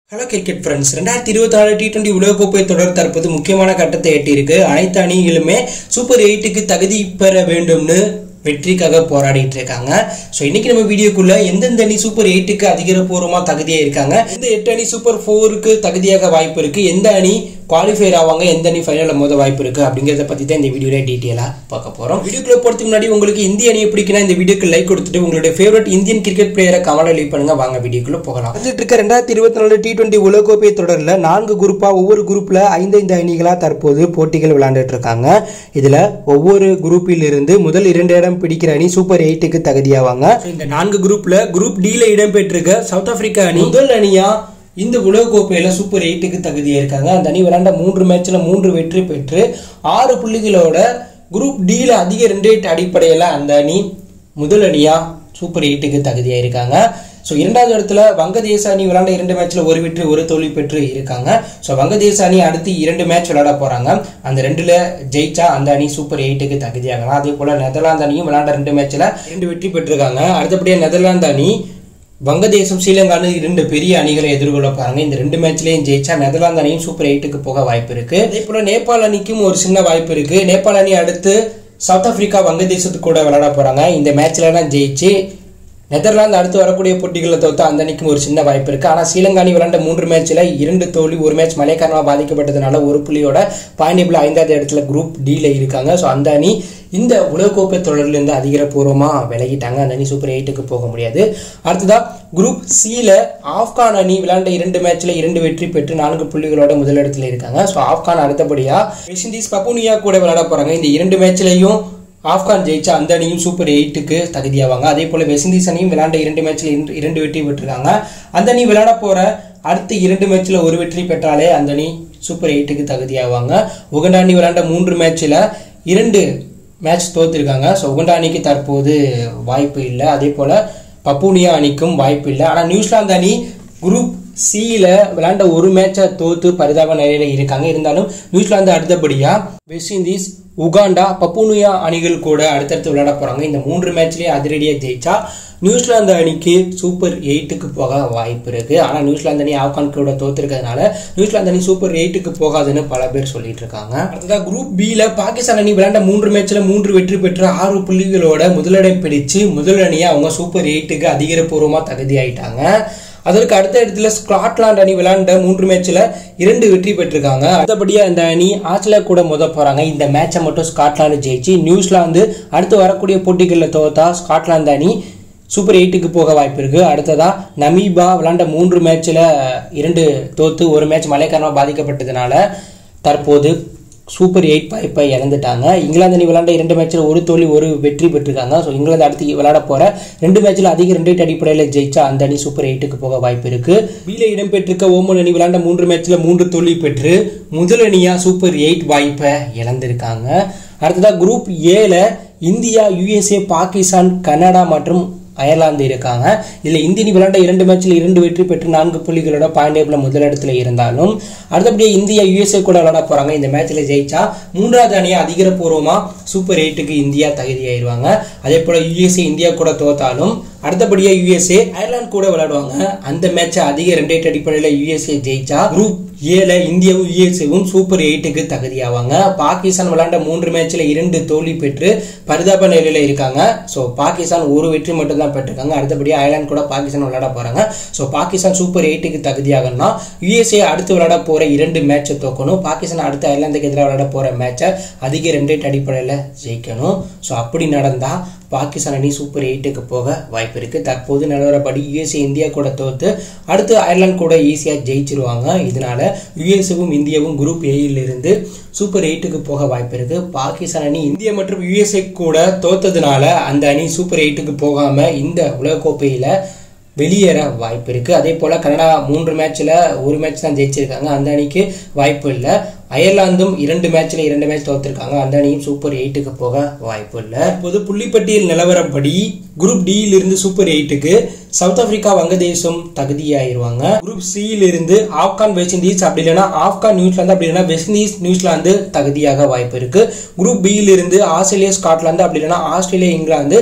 hello cricket friends ரெண்டாயிரத்தி இருபத்தி நாலு டி டுவெண்ட்டி உலகக்கோப்பை தொடர் தற்போது முக்கியமான கட்டத்தை எட்டியிருக்கு அனைத்து அணிகளுமே சூப்பர் எயிட்டுக்கு தகுதி பெற வேண்டும்னு வெற்றிக்காக போராடிட்டு இருக்காங்க ஸோ இன்னைக்கு நம்ம வீடியோக்குள்ள எந்தெந்த அணி சூப்பர் எயிட்டுக்கு அதிகாரப்பூர்வமாக தகுதியாக இருக்காங்க எந்த எட்டு அணி சூப்பர் ஃபோருக்கு தகுதியாக வாய்ப்பு இருக்கு எந்த அணி குவாலிஃபையர் ஆவாங்க எந்த அணி ஃபைனலில் மோத வாய்ப்பு இருக்கு அப்படிங்கிறத பற்றி தான் இந்த வீடியோல டீட்டெயிலாக பார்க்க போகிறோம் வீடியோக்குள்ள போகிறதுக்கு முன்னாடி உங்களுக்கு இந்திய அணியை பிடிக்குன்னா இந்த வீடியோக்கு லைக் கொடுத்துட்டு உங்களுடைய ஃபேவரட் இந்தியன் கிரிக்கெட் பிளேயரை கமலை லீவ் பண்ணுங்க வாங்க வீடியோக்குள்ள போகலாம் வந்துட்டு இருக்க ரெண்டாயிரத்தி இருபத்தி நாலு டி டுவெண்ட்டி உலகக்கோப்பை தொடரில் நான்கு குரூப்பா ஒவ்வொரு குரூப்ல ஐந்து அணிகளா தற்போது போட்டிகள் விளையாண்டுட்டு இருக்காங்க இதுல ஒவ்வொரு குரூப்பில் இருந்து முதல் இரண்டு இடம் பிடிக்கிற அணி சூப்பர் எயிட்டுக்கு தகுதியாவாங்க So, இந்த நான்கு குரூப்ல குரூப் டி ல இடம்பெற்றிருக்க சவுத் ஆப்பிரிக்கா அணி முதல் அணியா இந்த உலகக்கோப்பையில சூப்பர் எயிட்டுக்கு தகுதியா இருக்காங்க அந்த அணி விளையாண்ட மூன்று மேட்ச்ல மூன்று வெற்றி பெற்று ஆறு புள்ளிகளோட குரூப் டி ல அதிக ரன் ரேட் அடிப்படையில அந்த அணி முதல் அணியா சூப்பர் எயிட்டுக்கு தகுதியா இருக்காங்க ஸோ இரண்டாவது இடத்துல வங்கதேச அணி விளையாண்ட இரண்டு மேட்ச்ல ஒரு வெற்றி ஒரு தோல்வி பெற்று இருக்காங்க ஸோ வங்கதேச அணி அடுத்து இரண்டு மேட்ச் விளையாட போறாங்க அந்த ரெண்டுல ஜெயிச்சா அந்த அணி சூப்பர் எயிட்டுக்கு தகுதியாகலாம் அதே போல நெதர்லாந்து அணியும் விளையாண்ட ரெண்டு மேட்ச்ல ரெண்டு வெற்றி பெற்றிருக்காங்க அடுத்தபடியாக நெதர்லாந்து அணி வங்கதேசம் ஸ்ரீலங்கான்னு இரண்டு பெரிய அணிகளை எதிர்கொள்ள போறாங்க இந்த ரெண்டு மேட்ச்லயும் ஜெயிச்சா நெதர்லாந்து அணியும் சூப்பர் எயிட்டுக்கு போக வாய்ப்பு இருக்கு அதே போல நேபாள் அணிக்கும் ஒரு சின்ன வாய்ப்பு இருக்கு நேபாள் அணி அடுத்து சவுத் ஆப்பிரிக்கா வங்கதேசத்துக்கு கூட விளையாட போறாங்க இந்த மேட்ச்ல எல்லாம் ஜெயிச்சு நெதர்லாந்து அடுத்து வரக்கூடிய போட்டிகளில் தோத்து அந்த அணிக்கும் ஒரு சின்ன வாய்ப்பு இருக்கு ஆனால் ஸ்ரீலங்கா அணி விளையாண்ட மூன்று மேட்ச்ல இரண்டு தோல்வி ஒரு மேட்ச் மழை காரணமாக பாதிக்கப்பட்டதுனால ஒரு புள்ளியோட பாயிண்டிபிள் ஐந்தாவது இடத்துல குரூப் டில இருக்காங்க ஸோ அந்த அணி இந்த உலகக்கோப்பை தொடரிலிருந்து அதிகாரப்பூர்வமாக விலகிட்டாங்க அந்த அணி சூப்பர் எயிட்டுக்கு போக முடியாது அடுத்ததா குரூப் சில ஆப்கான் அணி விளையாண்ட இரண்டு மேட்ச்ல இரண்டு வெற்றி பெற்று நான்கு புள்ளிகளோட முதலிடத்துல இருக்காங்க ஸோ ஆப்கான் அடுத்தபடியா வெஸ்ட் இண்டீஸ் பப்புனியா கூட விளையாட போறாங்க இந்த இரண்டு மேட்ச்லயும் ஆப்கான் ஜெயிச்சா அந்த அணியும் சூப்பர் எயிட்டுக்கு தகுதியாவாங்க அதே போல வெஸ்ட் இண்டீஸ் அணியும் விளையாண்ட இரண்டு மேட்ச்ல இரண்டு- இரண்டு வெற்றி பெற்றிருக்காங்க அந்த அணி விளையாட போற அடுத்த இரண்டு மேட்ச்ல ஒரு வெற்றி பெற்றாலே அந்த அணி சூப்பர் எயிட்டுக்கு தகுதியாவாங்க உகண்டா அணி விளையாண்ட மூன்று மேட்ச்ல இரண்டு மேட்ச் தோத்துருக்காங்க ஸோ உகண்டா அணிக்கு தற்போது வாய்ப்பு இல்லை அதே போல பப்பூனியா அணிக்கும் வாய்ப்பு இல்லை ஆனால் நியூசிலாந்து அணி குரூப் சியில் விளையாண்ட ஒரு மேட்சை தோத்து பரிதாப நிலையில இருக்காங்க இருந்தாலும் நியூசிலாந்து அடுத்தபடியா வெஸ்ட் இண்டீஸ் உகாண்டா பப்பூனியா அணிகள் கூட அடுத்தடுத்து விளையாட போறாங்க இந்த மூன்று மேட்ச்லயே அதிரடியா ஜெயிச்சா நியூசிலாந்து அணிக்கு சூப்பர் எயிட்டுக்கு போக வாய்ப்பு இருக்கு ஆனா நியூசிலாந்து அணி ஆப்கான் கூட தோத்துருக்கிறதுனால நியூசிலாந்து அணி சூப்பர் எயிட்டுக்கு போகாதுன்னு பல பேர் சொல்லிட்டு இருக்காங்க அடுத்ததா குரூப் பில பாகிஸ்தான் அணி விளையாண்ட மூன்று மேட்ச்ல மூன்று வெற்றி பெற்று ஆறு புள்ளிகளோட முதலிடம் பிடிச்சு முதல் அணியா அவங்க சூப்பர் எயிட்டுக்கு அதிகாரப்பூர்வமா தகுதி ஆயிட்டாங்க அதற்கு அடுத்த இடத்துல ஸ்காட்லாந்து அணி விளையாண்ட மூன்று மேட்ச்ல இரண்டு வெற்றி பெற்றிருக்காங்க அடுத்தபடியா இந்த அணி ஆஸ்திரேலியா கூட மோத போறாங்க இந்த மேட்சை மட்டும் ஸ்காட்லாந்து ஜெயிச்சு நியூசிலாந்து அடுத்து வரக்கூடிய போட்டிகளில் தோத்தா ஸ்காட்லாந்து அணி சூப்பர் எயிட்டுக்கு போக வாய்ப்பு இருக்கு அடுத்ததா நமீபா விளையாண்ட மூன்று மேட்ச்ல இரண்டு தோத்து ஒரு மேட்ச் மழை காரணமாக பாதிக்கப்பட்டதுனால தற்போது சூப்பர் எயிட் வாய்ப்பை இழந்துட்டாங்க இங்கிலாந்து அணி விளையாண்ட இரண்டு மேட்ச்சில் ஒரு தோல்வி ஒரு வெற்றி பெற்றிருக்காங்க ஸோ இங்கிலாந்து அடுத்து விளையாட போற ரெண்டு மேட்ச்சில் அதிக ரெண்டு ரேட் அடிப்படையில் ஜெயிச்சா அந்த அணி சூப்பர் எயிட்டுக்கு போக வாய்ப்பு இருக்கு பில இடம்பெற்றிருக்க ஓமன் அணி விளையாண்ட மூன்று மேட்ச்சில் மூன்று தோல்வி பெற்று முதல் அணியா சூப்பர் எயிட் வாய்ப்பை இழந்திருக்காங்க அடுத்ததா குரூப் ஏல இந்தியா யுஎஸ்ஏ பாகிஸ்தான் கனடா மற்றும் அயர்லாந்து இருக்காங்க இதுல இந்திய அணி விளையாண்ட இரண்டு மேட்ச்ல இரண்டு வெற்றி பெற்று நான்கு புள்ளிகளோட பாயிண்ட் டேபிள் முதலிடத்துல இருந்தாலும் அடுத்தபடியாக இந்தியா யுஎஸ்ஏ கூட விளையாட போறாங்க இந்த மேட்ச்ல ஜெயிச்சா மூன்றாவது அணியா அதிகாரப்பூர்வமா சூப்பர் எயிட்டுக்கு இந்தியா தகுதியாயிருவாங்க அதே போல யுஎஸ்ஏ இந்தியா கூட தோத்தாலும் அடுத்தபடியா யுஎஸ்ஏ அயர்லாந்து கூட விளையாடுவாங்க அந்த மேட்சை அதிக ரெண்டு ரேட் அடிப்படையில் யுஎஸ்ஏ ஜெயிச்சா குரூப் ஏல இந்தியாவும் யுஎஸ்ஏவும் சூப்பர் எயிட்டுக்கு தகுதியாவாங்க பாகிஸ்தான் விளையாண்ட மூன்று மேட்ச்ல இரண்டு தோல்வி பெற்று பரிதாப நிலையில இருக்காங்க ஸோ பாகிஸ்தான் ஒரு வெற்றி மட்டும் தான் பெற்றிருக்காங்க அடுத்தபடியாக அயர்லாந்து கூட பாகிஸ்தான் விளையாட போறாங்க ஸோ பாகிஸ்தான் சூப்பர் எயிட்டுக்கு தகுதியாகனா யுஎஸ்ஏ அடுத்து விளையாட போற இரண்டு மேட்சை தோக்கணும் பாகிஸ்தான் அடுத்து அயர்லாந்துக்கு எதிராக விளையாட போற மேட்சை அதிக ரெண்டு ரேட் அடிப்படையில் ஜெயிக்கணும் ஸோ அப்படி நடந்தா பாகிஸ்தான் அணி சூப்பர் எயிட்டுக்கு போக வாய்ப்பு இருக்கு தற்போது நிலவரப்படி யுஎஸ்ஏ இந்தியா கூட தோத்து அடுத்து அயர்லாந்து கூட ஈஸியாக ஜெயிச்சிருவாங்க இதனால யுஎஸ்ஏவும் இந்தியாவும் குரூப் ஏயில் இருந்து சூப்பர் எயிட்டுக்கு போக வாய்ப்பு இருக்கு பாகிஸ்தான் அணி இந்தியா மற்றும் யுஎஸ்ஏ கூட தோத்ததுனால அந்த அணி சூப்பர் எயிட்டுக்கு போகாம இந்த உலகக்கோப்பையில வெளியேற வாய்ப்பு இருக்கு அதே போல கனடா மூன்று மேட்ச்ல ஒரு மேட்ச் தான் ஜெயிச்சிருக்காங்க அந்த அணிக்கு வாய்ப்பு இல்லை அயர்லாந்தும் இரண்டு மேட்ச்ல இரண்டு மேட்ச் தோத்திருக்காங்க அந்த அணியும் சூப்பர் எயிட்டுக்கு போக வாய்ப்பு இல்லை இப்போது புள்ளிப்பட்டியல் நிலவரப்படி குரூப் டியில் இருந்து சூப்பர் எயிட்டுக்கு சவுத் ஆப்பிரிக்கா வங்கதேசம் தகுதியாயிருவாங்க குரூப் சியில் இருந்து ஆப்கான் வெஸ்ட் இண்டீஸ் அப்படி இல்லைன்னா ஆப்கான் நியூசிலாந்து அப்படி இல்லைன்னா வெஸ்ட் இண்டீஸ் நியூசிலாந்து தகுதியாக வாய்ப்பு இருக்கு குரூப் பியில் இருந்து ஆஸ்திரேலியா ஸ்காட்லாந்து அப்படி இல்லைன்னா ஆஸ்திரேலியா இங்கிலாந்து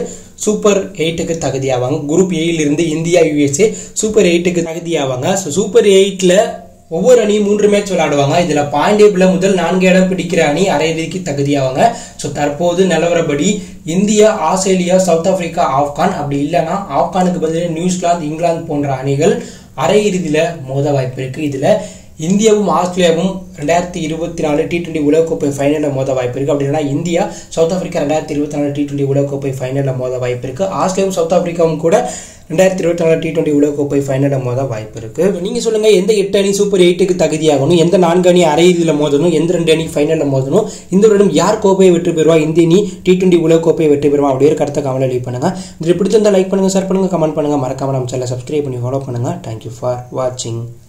சூப்பர் எயிட்டுக்கு தகுதியாவாங்க குரூப் ஏயிலிருந்து இந்தியா யூஎஸ்ஏ சூப்பர் எயிட்டுக்கு தகுதியாவாங்க ஸோ சூப்பர் எயிட்டில் ஒவ்வொரு அணியும் மூன்று மேட்ச் விளையாடுவாங்க இதுல பாயிண்ட் டேபிள்ல முதல் நான்கு இடம் பிடிக்கிற அணி அரையிறுதிக்கு தகுதியாவாங்க ஸோ தற்போது நிலவரப்படி India Australia south Africa Afghan அப்படி இல்லைன்னா ஆப்கானுக்கு பதிலாக நியூசிலாந்து இங்கிலாந்து போன்ற அணிகள் அரையிறுதியில மோத வாய்ப்பு இருக்கு இதுல இந்தியாவும் ஆஸ்திரேலியாவும் ரெண்டாயிரத்தி இருபத்தி நாலு டி டுவெண்ட்டி உலகக்கோப்பை ஃபைனலில் மோத வாய்ப்பு இருக்கு அப்படின்னா இந்தியா சவுத் ஆப்பிரிக்கா ரெண்டாயிரத்தி இருபத்தி நாலு டி டுவெண்ட்டி உலகக்கோப்பை ஃபைனலில் மோத வாய்ப்பு இருக்கு ஆஸ்திரேலியாவும் சவுத் ஆப்பிரிக்காவும் கூட ரெண்டாயிரத்தி இருபத்தி நாலு டி டுவெண்ட்டி உலகக்கோப்பை ஃபைனலில் மோத வாய்ப்பு இருக்கு நீங்க சொல்லுங்க எந்த எட்டு அணி சூப்பர் எயிட்டுக்கு தகுதியாகணும் எந்த நான்கு அணி அரையிறுதியில் மோதணும் எந்த ரெண்டு அணி ஃபைனலில் மோதணும் இந்த வருடம் யார் கோப்பையை வெற்றி பெறுவா இந்திய அணி டி டுவெண்ட்டி உலகக்கோப்பையை வெற்றி பெறுவா அப்படி ஒரு கருத்தை கமெண்ட் லீவ் பண்ணுங்க இது பிடிச்சிருந்தா லைக் பண்ணுங்க ஷேர் பண்ணுங்க கமெண்ட் பண்ணுங்க மறக்காம நம்ம சேனலை சப்ஸ்கிரைப் பண்ணி ஃபாலோ பண்ணுங்க தேங்க்யூ ஃபார் வாட்சிங்